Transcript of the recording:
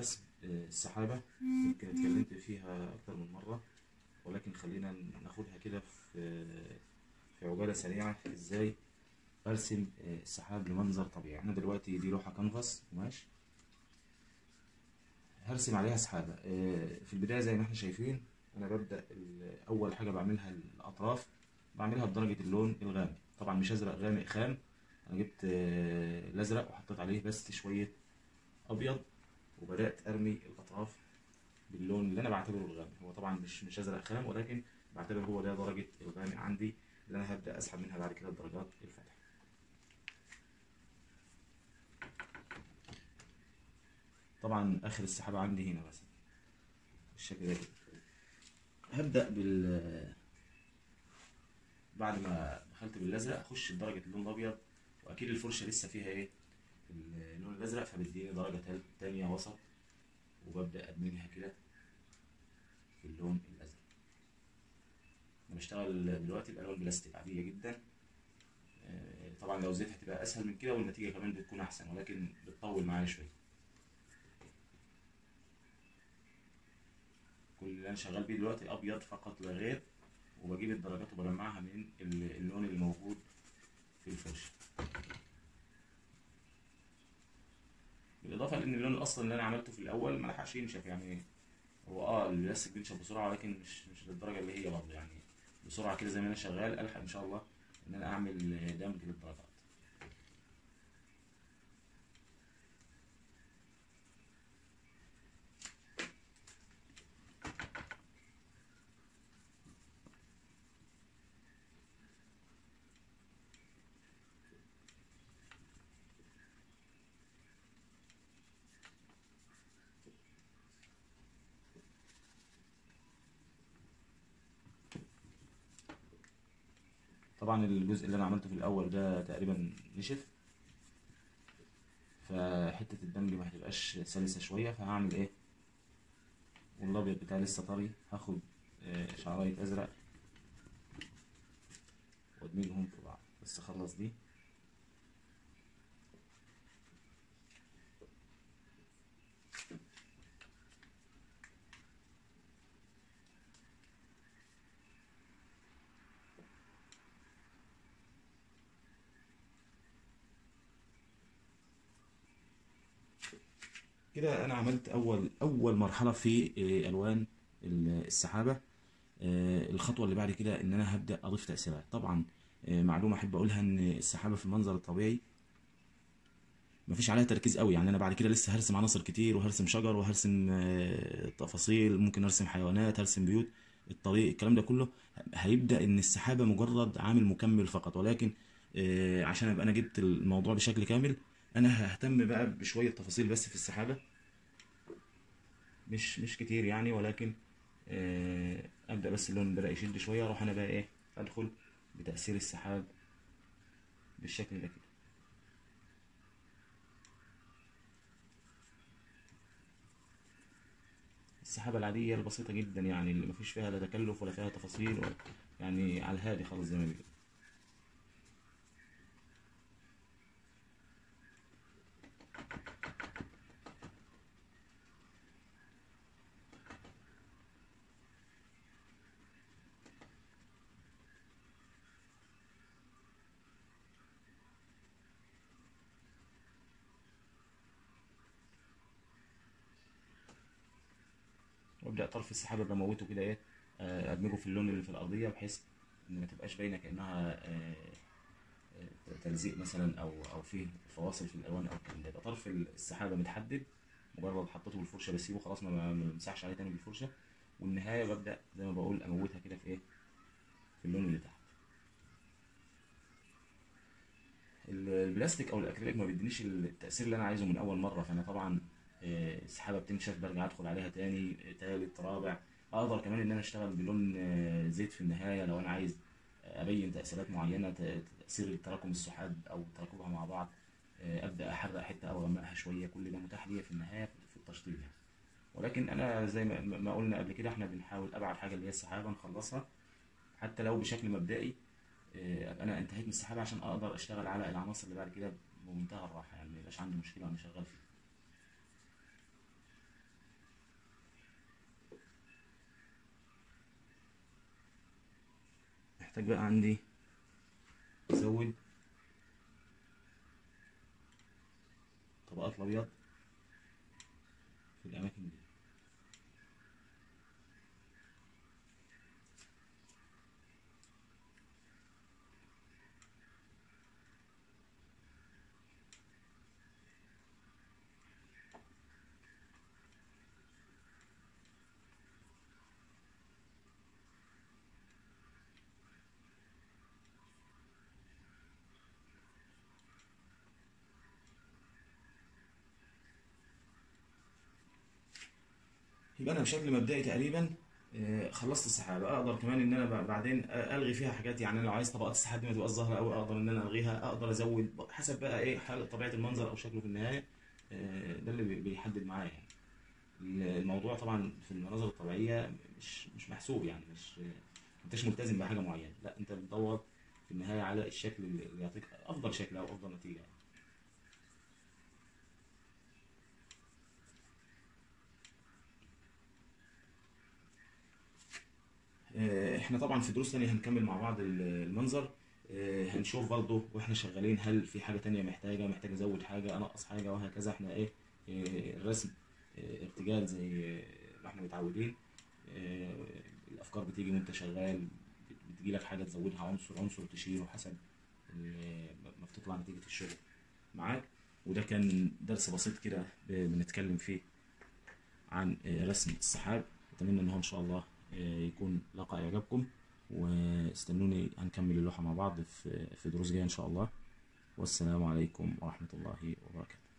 رسم آه، السحابة يمكن اتكلمت فيها أكتر من مرة ولكن خلينا ناخدها كده في في عجالة سريعة ازاي ارسم آه، السحاب لمنظر طبيعي انا دلوقتي دي لوحة كانفاس قماش هرسم عليها سحابة آه، في البداية زي ما احنا شايفين انا ببدأ ال- اول حاجة بعملها الاطراف بعملها بدرجة اللون الغامق طبعا مش ازرق غامق خام انا جبت آه، الازرق وحطيت عليه بس شوية ابيض وبدات ارمي الاطراف باللون اللي انا بعتبره الغامق هو طبعا مش مش ازرق خام ولكن بعتبر هو ده درجه الغامق عندي اللي انا هبدا اسحب منها بعد كده درجات الفتح طبعا اخر السحابه عندي هنا مثلا بالشكل ده كده هبدا بال بعد ما دخلت بالازرق اخش بدرجه اللون الابيض واكيد الفرشه لسه فيها ايه اللون الازرق فبديني درجه تال- تانية وسط وببدا ادمجها كده في اللون الازرق انا بشتغل دلوقتي بالوان بلاستيك عاديه جدا آه، طبعا لو زيت هتبقى اسهل من كده والنتيجه كمان بتكون احسن ولكن بتطول معايا شويه كل اللي انا شغال بيه دلوقتي ابيض فقط لا غير وبجيب الدرجات وبلمعها من ال- اللون اللي موجود في الفرشه بالاضافه لان اللون الاصلي اللي انا عملته في الاول ما لحقش ينشف يعني هو اه البلاستيك بينشف بسرعه ولكن مش مش للدرجه اللي هي برضه يعني بسرعه كده زي ما انا شغال الحق ان شاء الله ان انا اعمل دمج للدرجات طبعا الجزء اللي انا عملته في الاول ده تقريبا نشف فحته الدمج ما هتبقاش سلسه شويه فهعمل ايه والابيض بتاعي لسه طري هاخد آه، شعرايه ازرق وادمجهم في بعض بس اخلص دي كده انا عملت اول اول مرحله في آه، الوان ال- السحابه آه، الخطوه اللي بعد كده ان انا هبدا اضيف تاثيرات طبعا آه، معلومه احب اقولها ان السحابه في المنظر الطبيعي مفيش عليها تركيز قوي يعني انا بعد كده لسه هرسم عناصر كتير وهرسم شجر وهرسم آه، تفاصيل ممكن ارسم حيوانات هرسم بيوت الطريق الكلام ده كله هيبدا ان السحابه مجرد عامل مكمل فقط ولكن آه، عشان ابقى انا جبت الموضوع بشكل كامل انا ههتم بقى بشويه تفاصيل بس في السحابه مش مش كتير يعني ولكن آه، ابدا بس اللون بدا يشد شويه اروح انا بقى ايه ادخل بتاثير السحاب بالشكل ده كده السحابه العاديه البسيطه جدا يعني اللي مفيش فيها لا تكلف ولا فيها تفاصيل ولا يعني على الهادي خالص زي ما بيقولوا وابدا طرف السحابه بموته كده ايه آه، ادمجه في اللون اللي في الارضيه بحيث ان ما تبقاش باينه كانها آه، آه، تلزيق مثلا او او فيه فواصل في الالوان او الكلام ده يبقى طرف السحابه متحدد مجرد حطيته بالفرشه بسيبه خلاص ما ما ما بمسحش عليه تاني بالفرشه والنهايه ببدا زي ما بقول اموتها كده في ايه في اللون اللي تحت ال- البلاستيك او الاكريليك ما بيدينيش التاثير اللي انا عايزه من اول مره فانا طبعا آه، السحابه بتنشف برجع ادخل عليها تاني آه، تالت رابع اقدر كمان ان انا اشتغل بلون آه، زيت في النهايه لو انا عايز ابين تاثيرات معينه ت- تاثير تراكم السحاب او تراكمها مع بعض آه، ابدا احرق حته او اغمقها شويه كل ده متاح ليا في النهايه في التشطيب يعني ولكن انا زي ما ما قلنا قبل كده احنا بنحاول ابعد حاجه اللي هي السحابه نخلصها حتى لو بشكل مبدئي آه، ابقى انا انتهيت من السحابه عشان اقدر اشتغل على العناصر اللي بعد كده بمنتهى الراحه يعني ما يبقاش عندي مشكله وانا شغال فيها محتاج بقى عندي ازود طبقات الابيض في الاماكن دي يبقى انا بشكل مبدئي تقريبا آه، خلصت السحابه اقدر كمان ان انا ب- بعدين الغي فيها حاجات يعني أنا لو عايز طبقات السحاب دي ما تبقاش ظاهره قوي اقدر ان انا الغيها اقدر ازود حسب بقى ايه حال طبيعه المنظر او شكله في النهايه آه، ده اللي بي- بيحدد معايا يعني الموضوع طبعا في المناظر الطبيعيه مش مش محسوب يعني مش ما انتش ملتزم بحاجه معينه لا انت بتدور في النهايه على الشكل اللي اللي يعطيك افضل شكل او افضل نتيجه يعني. آه، احنا طبعا في دروس تانية هنكمل مع بعض ال- المنظر آه، هنشوف برضه واحنا شغالين هل في حاجة تانية محتاجة محتاج ازود حاجة انقص حاجة وهكذا احنا ايه آه، الرسم آه، ارتجال زي آه، ما احنا متعودين آه، الافكار بتيجي وانت شغال بتجي لك حاجة تزودها عنصر عنصر تشيله حسب ال- ما بتطلع نتيجة الشغل معاك وده كان درس بسيط كده ب- بنتكلم فيه عن آه، رسم السحاب اتمنى ان هو ان شاء الله آه، يكون لقى اعجابكم واستنوني هنكمل اللوحة مع بعض في في دروس جاية ان شاء الله والسلام عليكم ورحمة الله وبركاته